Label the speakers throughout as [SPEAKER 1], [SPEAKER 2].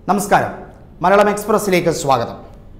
[SPEAKER 1] നമസ്കാരം മലയാളം എക്സ്പ്രസിലേക്ക് സ്വാഗതം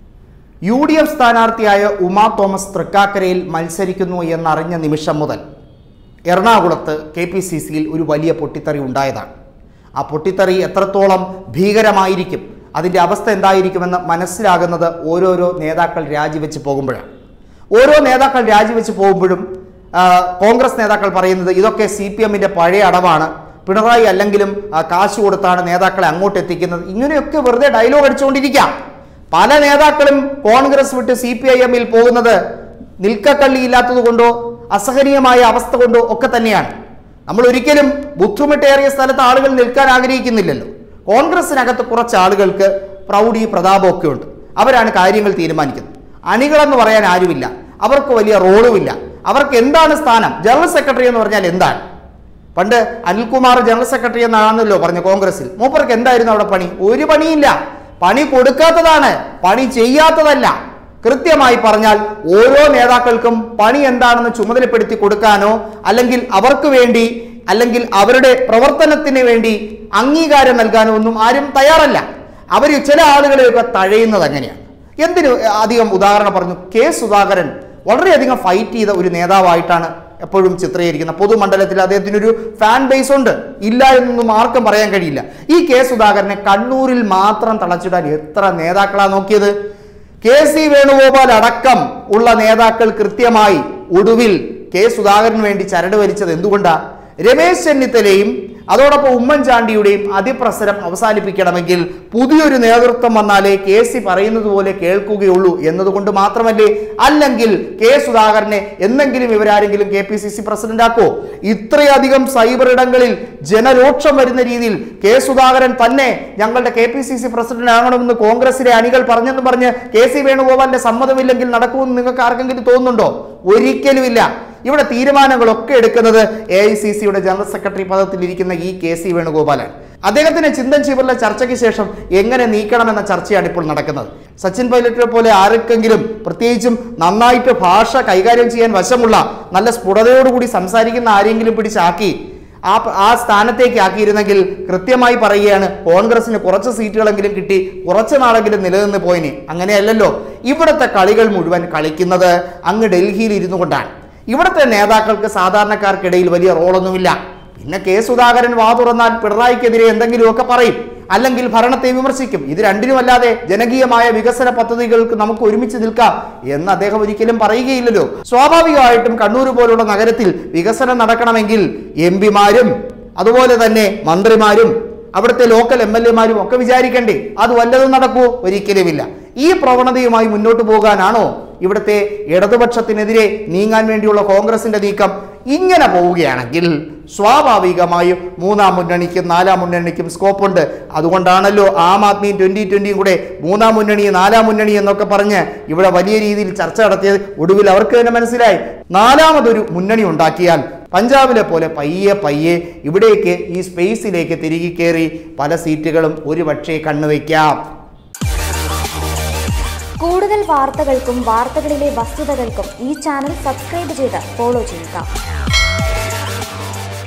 [SPEAKER 1] യു ഡി എഫ് സ്ഥാനാർത്ഥിയായ ഉമാ തോമസ് തൃക്കാക്കരയിൽ മത്സരിക്കുന്നു എന്നറിഞ്ഞ നിമിഷം മുതൽ എറണാകുളത്ത് കെ പി സി സിയിൽ ഒരു വലിയ പൊട്ടിത്തെറി ഉണ്ടായതാണ് ആ പൊട്ടിത്തെറി എത്രത്തോളം ഭീകരമായിരിക്കും അതിൻ്റെ അവസ്ഥ എന്തായിരിക്കുമെന്ന് മനസ്സിലാകുന്നത് ഓരോരോ നേതാക്കൾ രാജിവെച്ച് പോകുമ്പോഴാണ് ഓരോ നേതാക്കൾ രാജിവെച്ച് പോകുമ്പോഴും ആ, കോൺഗ്രസ് നേതാക്കൾ പറയുന്നത് ഇതൊക്കെ സി പി എമ്മിൻ്റെ പഴയ അടവാണ് പിണറായി അല്ലെങ്കിലും ആ, കാശ് കൊടുത്താണ് നേതാക്കളെ അങ്ങോട്ട് എത്തിക്കുന്നത് ഇങ്ങനെയൊക്കെ വെറുതെ ഡയലോഗ് അടിച്ചുകൊണ്ടിരിക്കാം പല നേതാക്കളും കോൺഗ്രസ് വിട്ട് സി പി ഐ എമ്മിൽ പോകുന്നത് നിൽക്കക്കള്ളി ഇല്ലാത്തത് കൊണ്ടോ അസഹനീയമായ അവസ്ഥ കൊണ്ടോ ഒക്കെ തന്നെയാണ് നമ്മൾ ഒരിക്കലും ബുദ്ധിമുട്ടേറിയ സ്ഥലത്ത് ആളുകൾ നിൽക്കാൻ ആഗ്രഹിക്കുന്നില്ലല്ലോ കോൺഗ്രസിനകത്ത് കുറച്ച് ആളുകൾക്ക് പ്രൗഢി പ്രതാപമൊക്കെ ഉണ്ട് അവരാണ് കാര്യങ്ങൾ തീരുമാനിക്കുന്നത് അണികളെന്ന് പറയാൻ ആരുമില്ല അവർക്ക് വലിയ റോളുമില്ല അവർക്ക് എന്താണ് സ്ഥാനം ജനറൽ സെക്രട്ടറി എന്ന് പറഞ്ഞാൽ എന്താണ് പണ്ട് അനിൽകുമാർ ജനറൽ സെക്രട്ടറി എന്നാണല്ലോ പറഞ്ഞു കോൺഗ്രസിൽ മൂപ്പർക്ക് എന്തായിരുന്നു അവിടെ പണി ഒരു പണിയില്ല പണി കൊടുക്കാത്തതാണ് പണി ചെയ്യാത്തതല്ല കൃത്യമായി പറഞ്ഞാൽ ഓരോ നേതാക്കൾക്കും പണി എന്താണെന്ന് ചുമതലപ്പെടുത്തി കൊടുക്കാനോ അല്ലെങ്കിൽ അവർക്ക് വേണ്ടി അല്ലെങ്കിൽ അവരുടെ പ്രവർത്തനത്തിന് വേണ്ടി അംഗീകാരം നൽകാനോ ഒന്നും ആരും തയ്യാറല്ല അവർ ചില ആളുകളെയൊക്കെ തഴയുന്നത് അങ്ങനെയാണ് എന്തിനു അധികം ഉദാഹരണം പറഞ്ഞു കെ സുധാകരൻ വളരെയധികം ഫൈറ്റ് ചെയ്ത ഒരു നേതാവായിട്ടാണ് എപ്പോഴും ചിത്രീകരിക്കുന്നത് പൊതുമണ്ഡലത്തിൽ അദ്ദേഹത്തിനൊരു ഫാൻ ബേസ് ഉണ്ട് ഇല്ല എന്നൊന്നും ആർക്കും പറയാൻ കഴിയില്ല ഈ കെ സുധാകരനെ കണ്ണൂരിൽ മാത്രം തളച്ചിടാൻ എത്ര നേതാക്കളാ നോക്കിയത് കെ സി വേണുഗോപാൽ അടക്കം ഉള്ള നേതാക്കൾ കൃത്യമായി ഒടുവിൽ കെ സുധാകരന് വേണ്ടി ചരട് വലിച്ചത് എന്തുകൊണ്ടാ രമേശ് ചെന്നിത്തലയും അതോടൊപ്പം ഉമ്മൻചാണ്ടിയുടെയും അതിപ്രസരം അവസാനിപ്പിക്കണമെങ്കിൽ പുതിയൊരു നേതൃത്വം വന്നാലേ കെ സി പറയുന്നത് പോലെ കേൾക്കുകയുള്ളൂ എന്നതുകൊണ്ട് മാത്രമല്ലേ അല്ലെങ്കിൽ കെ സുധാകരനെ എന്നെങ്കിലും ഇവരാരെങ്കിലും K P C C president ആക്കോ ഇത്രയധികം സൈബർ ഇടങ്ങളിൽ ജനരോക്ഷം വരുന്ന രീതിയിൽ കെ സുധാകരൻ തന്നെ ഞങ്ങളുടെ K P C C president ആകണമെന്ന് കോൺഗ്രസിലെ അണികൾ പറഞ്ഞെന്ന് പറഞ്ഞ് കെ സി വേണുഗോപാലിന്റെ സമ്മതമില്ലെങ്കിൽ നടക്കുമെന്ന് നിങ്ങൾക്ക് ആർക്കെങ്കിലും തോന്നുന്നുണ്ടോ ഒരിക്കലുമില്ല ഇവിടെ തീരുമാനങ്ങളൊക്കെ എടുക്കുന്നത് എ ഐ സി സിയുടെ ജനറൽ സെക്രട്ടറി പദത്തിൽ ഇരിക്കുന്ന ഈ കെ സി വേണുഗോപാലാണ് അദ്ദേഹത്തിന് ചിന്തൻ ശിവറിലെ ചർച്ചയ്ക്ക് ശേഷം എങ്ങനെ നീക്കണമെന്ന ചർച്ചയാണ് ഇപ്പോൾ നടക്കുന്നത് സച്ചിൻ പൈലറ്റിനെ പോലെ ആർക്കെങ്കിലും പ്രത്യേകിച്ചും നന്നായിട്ട് ഭാഷ കൈകാര്യം ചെയ്യാൻ വശമുള്ള നല്ല സ്ഫുടതയോടുകൂടി സംസാരിക്കുന്ന ആരെങ്കിലും പിടിച്ചാക്കി ആ ആ സ്ഥാനത്തേക്ക് ആക്കിയിരുന്നെങ്കിൽ കൃത്യമായി പറയുകയാണ് കോൺഗ്രസിന് കുറച്ച് സീറ്റുകളെങ്കിലും കിട്ടി കുറച്ച് നാളെങ്കിലും നിലനിന്ന് പോയിന് അങ്ങനെയല്ലല്ലോ ഇവിടുത്തെ കളികൾ മുഴുവൻ കളിക്കുന്നത് അങ്ങ് ഡൽഹിയിൽ ഇരുന്നു കൊണ്ടാണ് ഇവിടുത്തെ നേതാക്കൾക്ക് സാധാരണക്കാർക്കിടയിൽ വലിയ റോളൊന്നുമില്ല പിന്നെ കെ സുധാകരൻ വാ തുറന്നാൽ പിണറായിക്കെതിരെ എന്തെങ്കിലുമൊക്കെ പറയും അല്ലെങ്കിൽ ഭരണത്തെ വിമർശിക്കും ഇത് രണ്ടിനുമല്ലാതെ ജനകീയമായ വികസന പദ്ധതികൾക്ക് നമുക്ക് ഒരുമിച്ച് നിൽക്കാം എന്ന് അദ്ദേഹം ഒരിക്കലും പറയുകയില്ലല്ലോ സ്വാഭാവികമായിട്ടും കണ്ണൂർ പോലുള്ള നഗരത്തിൽ വികസനം നടക്കണമെങ്കിൽ എം പിമാരും അതുപോലെ തന്നെ മന്ത്രിമാരും അവിടുത്തെ ലോക്കൽ എം എൽ എമാരും ഒക്കെ വിചാരിക്കണ്ടേ അത് വല്ലതും നടക്കൂ ഒരിക്കലുമില്ല ഈ പ്രവണതയുമായി മുന്നോട്ട് പോകാനാണോ ഇവിടുത്തെ ഇടതുപക്ഷത്തിനെതിരെ നീങ്ങാൻ വേണ്ടിയുള്ള കോൺഗ്രസിന്റെ നീക്കം ഇങ്ങനെ പോവുകയാണെങ്കിൽ സ്വാഭാവികമായും മൂന്നാം മുന്നണിക്കും നാലാം മുന്നണിക്കും സ്കോപ്പുണ്ട് അതുകൊണ്ടാണല്ലോ ആം ആദ്മിയും ട്വന്റി ട്വന്റിയും കൂടെ മൂന്നാം മുന്നണി നാലാം മുന്നണി എന്നൊക്കെ പറഞ്ഞ് ഇവിടെ വലിയ രീതിയിൽ ചർച്ച നടത്തിയത് ഒടുവിൽ അവർക്ക് തന്നെ മനസ്സിലായി നാലാമതൊരു മുന്നണി ഉണ്ടാക്കിയാൽ പഞ്ചാബിലെ പോലെ പയ്യെ പയ്യെ ഇവിടേക്ക് ഈ സ്പേസിലേക്ക് തിരികെ കയറി പല സീറ്റുകളും ഒരുപക്ഷെ കണ്ണുവയ്ക്കാം
[SPEAKER 2] കൂടുതൽ വാർത്തകൾക്കും വാർത്തകളിലെ വസ്തുതകൾക്കും ഈ ചാനൽ സബ്സ്ക്രൈബ് ചെയ്ത് ഫോളോ ചെയ്യുക